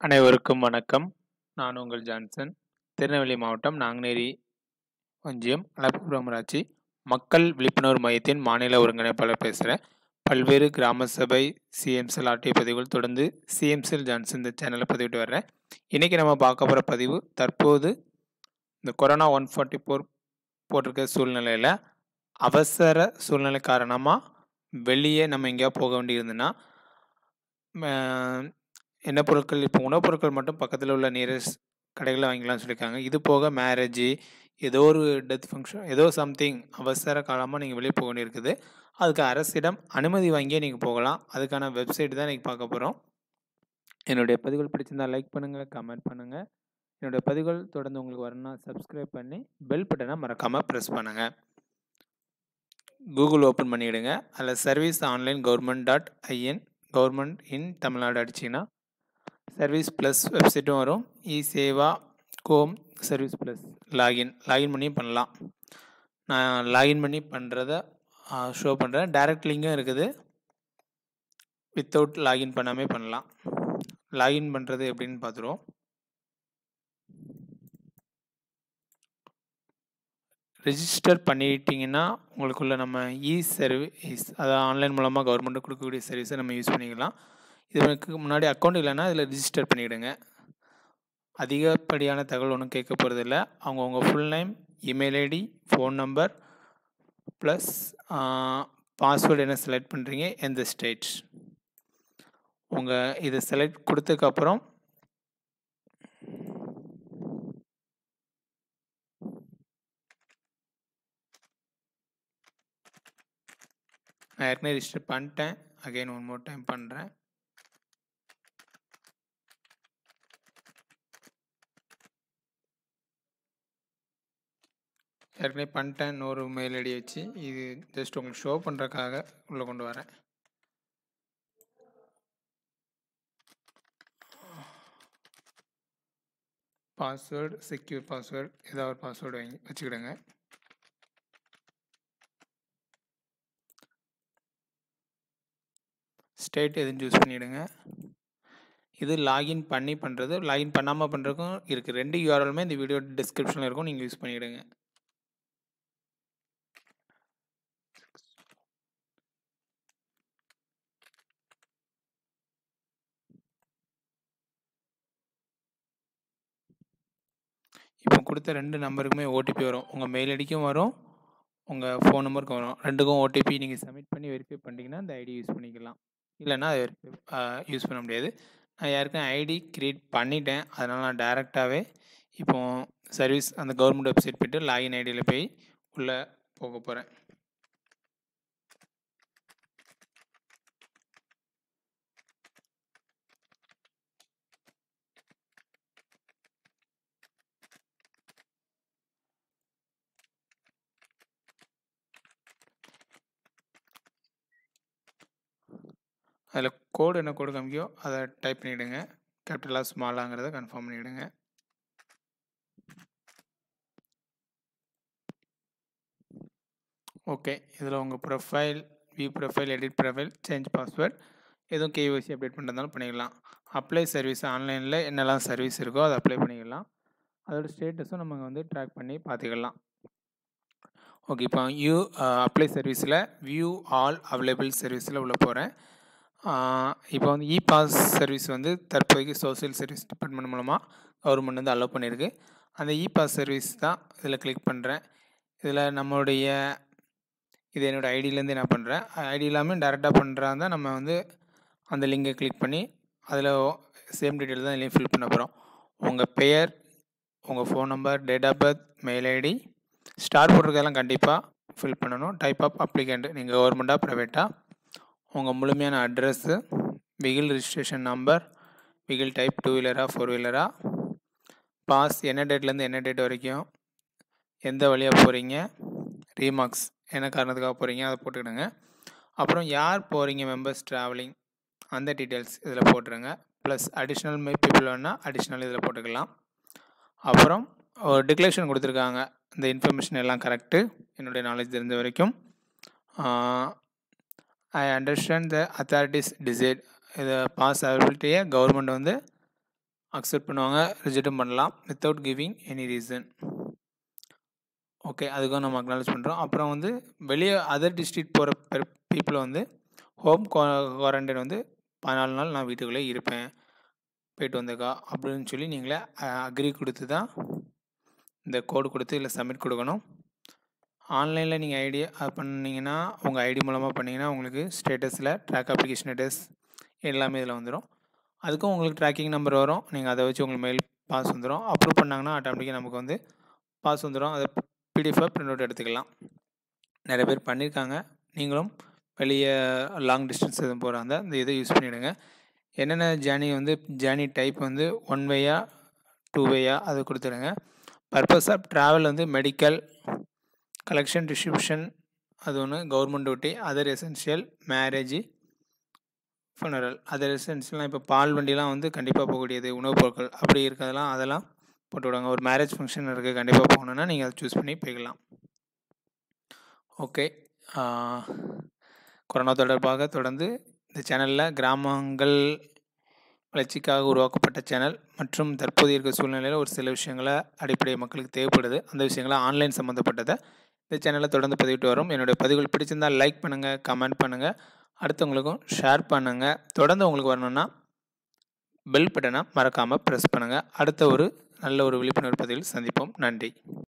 அனைவருக்கும் வணக்கம். நான் உங்கள் ஜான்சன். திருநெல்வேலி மாவட்டம் நாங்குநேரி ஒன்றியம் அளப்புபுரம் ஊராட்சி மக்கள் விழிப்புணர்வு மையத்தின் மாநில ஒருங்கிணைப்பாளர் பேசுறேன். பல்வேறு கிராம சபை, சிஎம்செல் ஆர்டிஓ பதிவுகள் தொடர்ந்து சிஎம்செல் ஜான்சன் இந்த சேனல்ல பதிவிட்டு வர்றேன். இன்னைக்கு நம்ம பார்க்க போற பதிவு தற்போது இந்த கொரோனா 144 போட்டிருக்க சூழ்நிலையில அவசர சூழ்நிலை காரணமா வெளியே நம்ம எங்கேயாவது போக வேண்டியிருந்ததுன்னா, ம என்ன பொருட்கள் இப்போ உணவுப் பொருட்கள் மட்டும் பக்கத்துல உள்ள நியரஸ்ட் கடைகள்ல வாங்கிக்கலாம்னு சொல்லியிருக்காங்க. இது போக மேரேஜ் ஏதோ ஒரு டெத் ஃபங்ஷன் ஏதோ சம்திங் அவசர காலமா நீங்க வெளிய போக வேண்டியிருக்குது. அதுக்கு அரசிடம் அனுமதி வாங்கியே நீங்க போகலாம். அதுக்கான வெப்சைட் தான் இன்னைக்கு பார்க்க போறோம். என்னுடைய பதிவுகள் பிடிச்சிருந்தா லைக் பண்ணுங்க, கமெண்ட் பண்ணுங்க. என்னுடைய பதிவுகள் தொடர்ந்து உங்களுக்கு வரணும்னா சப்ஸ்கிரைப் பண்ணி பெல் பட்டன மறக்காம பிரஸ் பண்ணுங்க. கூகுள் ஓப்பன் பண்ணிடுங்க. அதில service online government dot IN government in Tamil Nadu அடிச்சீங்கன்னா, சர்வீஸ் பிளஸ் வெப்சைட்டும் வரும். E Seva com service plus login login பண்ணியும் பண்ணலாம். நான் லாகின் பண்ணி பண்றத அ ஷோ பண்றேன். டைரக்ட் லிங்க்கும் இருக்குது. வித்தவுட் லாகின் பண்ணாமயே பண்ணலாம். லாகின் பண்றது எப்படின்னு பார்த்துருவோம். ரிஜிஸ்டர் பண்ணிட்டீங்கன்னா, உங்களுக்குள்ள நம்ம இ சர்வீஸ் அதாவது ஆன்லைன் மூலமா கவர்ன்மென்ட் குடுக்கக்கூடிய சர்வீஸ நம்ம யூஸ் பண்ணிக்கலாம். இதுக்கு முன்னாடி அக்கவுண்ட் இல்லன்னா இதில ரிஜிஸ்டர் பண்ணிடுங்க. அதிகப்படியான தகவல் ஒண்ணும் கேட்க போறதில்ல. அவங்கவங்க full name, email ID, phone number plus uh password என்ன செலக்ட் பண்றீங்க, எந்த ஸ்டேட். உங்க இத செலக்ட் குடுத்ததுக்கு அப்புறம் நான் ஏற்கனவே ரிஜிஸ்டர் பண்ணிட்டேன். அகைன் ஒன் மோர் டைம் பண்றேன். ஏற்கனவே பண்ணிட்டேன். இன்னொரு மெயில் ஐடி வச்சு இது ஜஸ்ட் உங்களுக்கு ஷோ பண்றதுக்காக உள்ள கொண்டு வரேன். பாஸ்வேர்ட் செக்யூர் பாஸ்வேர்ட் ஏதாவது ஒரு பாஸ்வேர்ட் வைங்க வச்சுக்கிடுங்க. ஸ்டேட் எதுன்னு சூஸ் பண்ணிடுங்க. இது லாகின் பண்ணி பண்றது. லாகின் பண்ணாம பண்றதுக்கும் இருக்கு. 2 யூஆர்எல்லுமே இந்த வீடியோ டிஸ்கிரிப்ஷன்ல இருக்கும். நீங்க யூஸ் பண்ணிக்கிடுங்க. இப்போ குடுத்த 2 நம்பருக்குமே ஓடிபி வரும். உங்க மெயில் ஐடிக்கும் வரும். உங்க ஃபோன் நம்பருக்கும் வரும். 2க்கும் ஓடிபி நீங்க சப்மிட் பண்ணி வெரிஃபை பண்ணிட்டீங்கன்னா, அந்த ஐடி யூஸ் பண்ணிக்கலாம். இல்லன்னா அ யூஸ் பண்ண முடியாது. நான் ஏற்கனவே ஐடி கிரியேட் பண்ணிட்டேன். அதனால நான் டைரக்ட்டாவே இப்போ சர்வீஸ் அந்த கவர்ன்மென்ட் வெப்சைட் போயிட்டு லாகின் ஐடியில போய் உள்ள போக போறேன். அதில கோடு என்ன கோடு காமிக்குதோ அத டைப் பண்ணிடுங்க. கேப்பிட்டலா, ஸ்மாலாங்கிறத கன்ஃபார்ம் பண்ணிடுங்க. ஓகே. இதில உங்க profile, view profile, edit profile, change password எதுவும் கேஒய்சி அப்டேட் பண்றதுனாலும் பண்ணிக்கலாம். அப்ளை சர்வீஸ் ஆன்லைன்ல என்னலாம் சர்வீஸ் இருக்கோ அத அப்ளை பண்ணிக்கலாம். அதோட ஸ்டேட்டஸும் நம்ம வந்து ட்ராக் பண்ணி பார்த்துக்கலாம். ஓகே. இப்போ யூ அ அப்ளை சர்வீஸ்ல வியூ ஆல் அவைலபிள் சர்வீஸ்ல உள்ள போறேன். ஆ இப்போ வந்து இ பாஸ் சர்வீஸ் வந்து தற்போதைக்கு சோசியல் சர்வீஸ் டிபார்ட்மென்ட் மூலமா கவர்ன்மென்ட் வந்து அலோவ் பண்ணியிருக்கு. அந்த இ பாஸ் சர்வீஸ் தான் இதில கிளிக் பண்றேன். இதில நம்மளுடைய இது என்னோட ஐடியிலேருந்து நான் பண்றேன். ஐடி இல்லாம டைரக்ட்டா பண்றதா இருந்தா நம்ம வந்து அந்த லிங்க கிளிக் பண்ணி அதில சேம் டீட்டெயில் தான் இதுலயும் ஃபில் பண்ண போறோம். உங்க பெயர், உங்க phone number, date of birth, mail ID, star போட்டிருக்கிறதெல்லாம் கண்டிப்பா ஃபில் பண்ணணும். டைப் ஆஃப் அப்ளிகண்ட் நீங்க கவர்ன்மென்ட்டா, பிரைவேட்டா, உங்க முழுமையான address, vehicle registration number, vehicle type two வீலரா, ஃபோர் வீலரா, பாஸ் என்ன டேட்லேருந்து என்ன டேட் வரைக்கும், எந்த வழியா போறீங்க, ரீமார்க்ஸ் என்ன காரணத்துக்காக போறீங்க அத போட்டுக்கிடுங்க. அப்புறம் யார் போறீங்க மெம்பர்ஸ் டிராவலிங் அந்த டீட்டெயில்ஸ் இதில போட்டுருங்க. பிளஸ் அடிஷனல் மே பீப்பிள் வேணும்னா அடிஷனல் இதில போட்டுக்கலாம். அப்புறம் ஒரு டிக்ளரேஷன் குடுத்துருக்காங்க. இந்த இன்ஃபர்மேஷன் எல்லாம் கரெக்ட்டு. என்னுடைய நாலேட்ஜ் தெரிஞ்ச வரைக்கும். Ah I understand the authorities decide இத பாஸ் அவைலபிலிட்டிய கவர்ன்மென்ட் வந்து அக்செப்ட் பண்ணுவாங்க ரிஜெக்டும் பண்ணலாம் without giving any reason okay அதுக்கும் நம்ம அக்னாலேஜ் பண்ணுறோம் அப்புறம் வந்து வெளியே அதர் டிஸ்ட்ரிக்ட் போகிற பீப்புளை வந்து ஹோம் குவாரண்டைன் வந்து பதினாலு நாள் நான் வீட்டுக்குள்ளே இருப்பேன் போயிட்டு வந்தக்கா அப்படின்னு சொல்லி நீங்களே அக்ரி கொடுத்து தான் இந்த கோடு கொடுத்து இல்லை சப்மிட் கொடுக்கணும் ஆன்லைனில் நீங்கள் ஐடி பண்ணிங்கன்னா உங்கள் ஐடி மூலமாக பண்ணிங்கன்னா உங்களுக்கு ஸ்டேட்டஸில் ட்ராக் அப்ளிகேஷன் ஸ்டேட்டஸ் எல்லாமே இதில் வந்துடும் அதுக்கும் உங்களுக்கு ட்ராக்கிங் நம்பர் வரும் நீங்கள் அதை வச்சு உங்களுக்கு மெயில் பாஸ் வந்துடும் அப்ரூவ் பண்ணாங்கன்னா ஆட்டோமேட்டிக்காக நமக்கு வந்து பாஸ் வந்துடும் அதை பிடிஎஃபாக பிரிண்ட் அவுட் எடுத்துக்கலாம் நிறைய பேர் பண்ணியிருக்காங்க நீங்களும் வெளியே லாங் டிஸ்டன்ஸ் எதுவும் போகிறாங்க இந்த இதை யூஸ் பண்ணிவிடுங்க என்னென்ன ஜேர்னி வந்து ஜேர்னி டைப் வந்து ஒன் வேயா டூ வேயா அதை கொடுத்துருங்க பர்பஸ் ஆஃப் ட்ராவல் வந்து மெடிக்கல் கலெக்ஷன் டிஸ்ட்ரிபியூஷன் அது ஒன்று government duty other essential marriage funeral other எசென்ஷியல்லாம் இப்போ பால் வண்டிலாம் வந்து கண்டிப்பாக போகக்கூடியது உணவுப் பொருட்கள் அப்படி இருக்கிறதெல்லாம் அதெல்லாம் போட்டு விடுவாங்க ஒரு மேரேஜ் ஃபங்க்ஷன் இருக்குது கண்டிப்பாக போகணுன்னா நீங்கள் அதை சூஸ் பண்ணி போய்க்கலாம் ஓகே கொரோனா தொடர்பாக தொடர்ந்து இந்த சேனலில் கிராமங்கள் வளர்ச்சிக்காக உருவாக்கப்பட்ட சேனல் மற்றும் தற்போது இருக்க சூழ்நிலையில் ஒரு சில விஷயங்களை அடிப்படை மக்களுக்கு தேவைப்படுது அந்த விஷயங்களை ஆன்லைன் சம்மந்தப்பட்டதை இந்த சேனலில் தொடர்ந்து பதிவிட்டு வரும் என்னுடைய பதிவுகள் பிடிச்சிருந்தால் லைக் பண்ணுங்கள் கமெண்ட் பண்ணுங்கள் அடுத்தவங்களுக்கும் ஷேர் பண்ணுங்கள் தொடர்ந்து உங்களுக்கு வரணுன்னா பெல் பட்டனை மறக்காமல் ப்ரெஸ் பண்ணுங்கள் அடுத்த ஒரு நல்ல ஒரு விழிப்புணர்வு பதிவில் சந்திப்போம் நன்றி